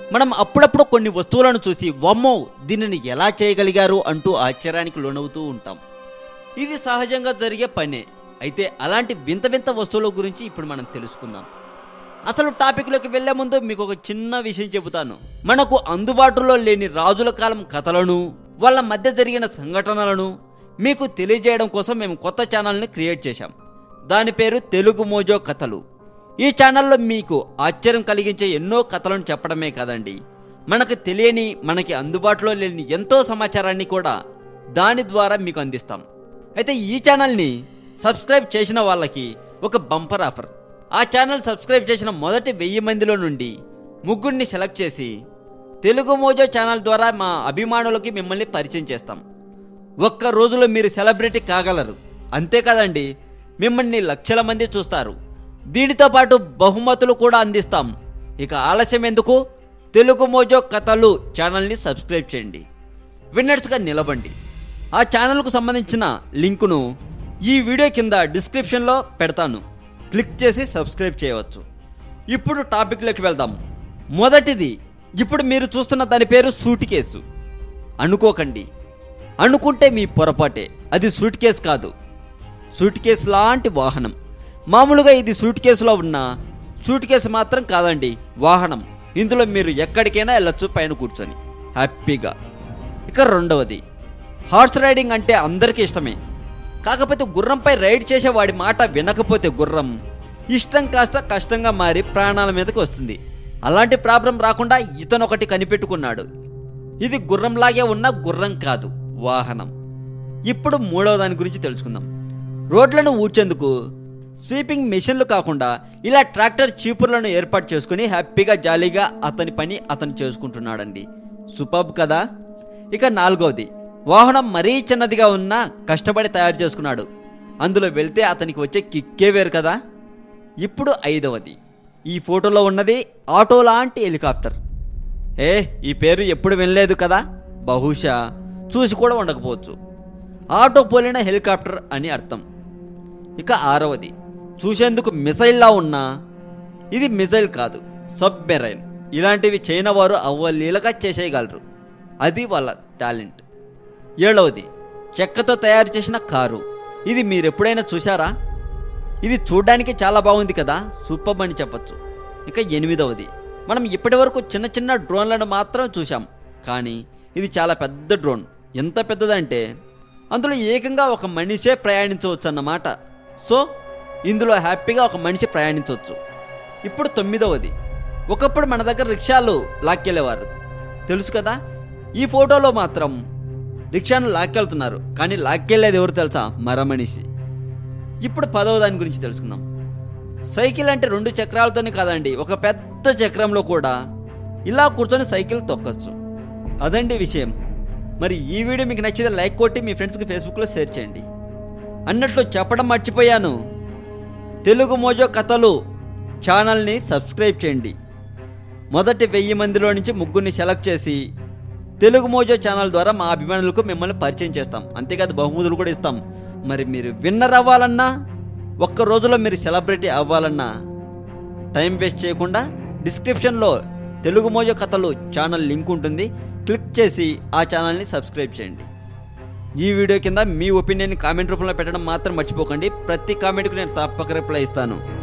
మనం అప్పుడప్పుడు కొన్ని వస్తువులను చూసి వమ్మో దీనిని ఎలా చేయగలిగారు అంటూ ఆశ్చర్యానికి లోనవుతూ ఉంటాం ఇది సహజంగా జరిగే పనే అయితే అలాంటి వింత వింత వస్తువుల గురించి ఇప్పుడు మనం తెలుసుకుందాం అసలు టాపిక్లోకి వెళ్లే ముందు మీకు ఒక చిన్న విషయం చెబుతాను మనకు అందుబాటులో లేని రాజుల కాలం కథలను వాళ్ళ మధ్య జరిగిన సంఘటనలను మీకు తెలియజేయడం కోసం మేము కొత్త ఛానల్ని క్రియేట్ చేశాం దాని పేరు తెలుగు మోజో కథలు ఈ ఛానల్లో మీకు ఆశ్చర్యం కలిగించే ఎన్నో కథలను చెప్పడమే కాదండి మనకు తెలియని మనకి అందుబాటులో లేని ఎంతో సమాచారాన్ని కూడా దాని ద్వారా మీకు అందిస్తాం అయితే ఈ ఛానల్ని సబ్స్క్రైబ్ చేసిన వాళ్ళకి ఒక బంపర్ ఆఫర్ ఆ ఛానల్ సబ్స్క్రైబ్ చేసిన మొదటి వెయ్యి మందిలో నుండి ముగ్గురిని సెలెక్ట్ చేసి తెలుగు మోజో ఛానల్ ద్వారా మా అభిమానులకి మిమ్మల్ని పరిచయం చేస్తాం ఒక్క రోజులో మీరు సెలబ్రిటీ కాగలరు అంతేకాదండి మిమ్మల్ని లక్షల మంది చూస్తారు దీనితో పాటు బహుమతులు కూడా అందిస్తాం ఇక ఆలస్యం ఎందుకు తెలుగు మోజో కథలు ఛానల్ని సబ్స్క్రైబ్ చేయండి విన్నర్స్గా నిలవండి ఆ ఛానల్కు సంబంధించిన లింకును ఈ వీడియో కింద డిస్క్రిప్షన్లో పెడతాను క్లిక్ చేసి సబ్స్క్రైబ్ చేయవచ్చు ఇప్పుడు టాపిక్లోకి వెళ్దాం మొదటిది ఇప్పుడు మీరు చూస్తున్న దాని పేరు సూట్ కేసు అనుకోకండి అనుకుంటే మీ పొరపాటే అది సూట్ కేసు కాదు సూట్ కేసు లాంటి వాహనం మామూలుగా ఇది సూట్ కేసులో ఉన్న సూట్ కేసు మాత్రం కాదండి వాహనం ఇందులో మీరు ఎక్కడికైనా వెళ్ళొచ్చు పైన కూర్చొని హ్యాపీగా ఇక రెండవది హార్స్ రైడింగ్ అంటే అందరికీ ఇష్టమే కాకపోతే గుర్రంపై రైడ్ చేసే వాడి మాట వినకపోతే గుర్రం ఇష్టం కాస్త కష్టంగా మారి ప్రాణాల మీదకి వస్తుంది అలాంటి ప్రాబ్లం రాకుండా ఇతను ఒకటి కనిపెట్టుకున్నాడు ఇది గుర్రంలాగే ఉన్న గుర్రం కాదు వాహనం ఇప్పుడు మూడవ దాని గురించి తెలుసుకుందాం రోడ్లను ఊడ్చేందుకు స్వీపింగ్ మెషిన్లు కాకుండా ఇలా ట్రాక్టర్ చీపుర్లను ఏర్పాటు చేసుకుని హ్యాపీగా జాలీగా అతని పని అతను చేసుకుంటున్నాడండి సూపర్బ్ కదా ఇక నాలుగవది వాహనం మరీ చిన్నదిగా ఉన్నా కష్టపడి తయారు చేసుకున్నాడు అందులో వెళ్తే అతనికి వచ్చే కిక్కే వేరు కదా ఇప్పుడు ఐదవది ఈ ఫోటోలో ఉన్నది ఆటో లాంటి హెలికాప్టర్ ఏ ఈ పేరు ఎప్పుడు వినలేదు కదా బహుశా చూసి కూడా ఉండకపోవచ్చు ఆటో పోలిన హెలికాప్టర్ అని అర్థం ఇక ఆరవది చూసేందుకు మిసైల్లా ఉన్నా ఇది మిసైల్ కాదు సబ్మెరైన్ ఇలాంటివి చైనా వారు అవ్వలీలగా చేసేయగలరు అది వాళ్ళ టాలెంట్ ఏడవది చెక్కతో తయారు చేసిన కారు ఇది మీరు ఎప్పుడైనా చూసారా ఇది చూడడానికి చాలా బాగుంది కదా సూపర్ అని చెప్పొచ్చు ఇక ఎనిమిదవది మనం ఇప్పటివరకు చిన్న చిన్న డ్రోన్లను మాత్రం చూసాం కానీ ఇది చాలా పెద్ద డ్రోన్ ఎంత పెద్దదంటే అందులో ఏకంగా ఒక మనిషే ప్రయాణించవచ్చు అన్నమాట సో ఇందులో హ్యాపీగా ఒక మనిషి ప్రయాణించవచ్చు ఇప్పుడు తొమ్మిదవది ఒకప్పుడు మన దగ్గర రిక్షాలు లాక్కెళ్ళేవారు తెలుసు కదా ఈ ఫోటోలో మాత్రం రిక్షాను లాక్కెళ్తున్నారు కానీ లాక్కెళ్ళేది ఎవరు తెలుసా మర మనిషి ఇప్పుడు పదవ దాని గురించి తెలుసుకుందాం సైకిల్ అంటే రెండు చక్రాలతోనే కాదండి ఒక పెద్ద చక్రంలో కూడా ఇలా కూర్చొని సైకిల్ తొక్కచ్చు అదండి విషయం మరి ఈ వీడియో మీకు నచ్చితే లైక్ కొట్టి మీ ఫ్రెండ్స్కి ఫేస్బుక్లో షేర్ చేయండి అన్నట్లు చెప్పడం మర్చిపోయాను తెలుగు మోజో కథలు ఛానల్ని సబ్స్క్రైబ్ చేయండి మొదటి వెయ్యి మందిలో నుంచి ముగ్గురిని సెలెక్ట్ చేసి తెలుగు మోజో ఛానల్ ద్వారా మా అభిమానులకు మిమ్మల్ని పరిచయం చేస్తాం అంతేకాదు బహుమతులు కూడా ఇస్తాం మరి మీరు విన్నర్ అవ్వాలన్నా ఒక్క రోజులో మీరు సెలబ్రిటీ అవ్వాలన్నా టైం వేస్ట్ చేయకుండా డిస్క్రిప్షన్లో తెలుగు మోజో కథలు ఛానల్ లింక్ ఉంటుంది క్లిక్ చేసి ఆ ఛానల్ని సబ్స్క్రైబ్ చేయండి ఈ వీడియో కింద మీ ఒపీనియన్ కామెంట్ రూపంలో పెట్టడం మాత్రం మర్చిపోకండి ప్రతి కామెంట్కి నేను తప్పక రిప్లై ఇస్తాను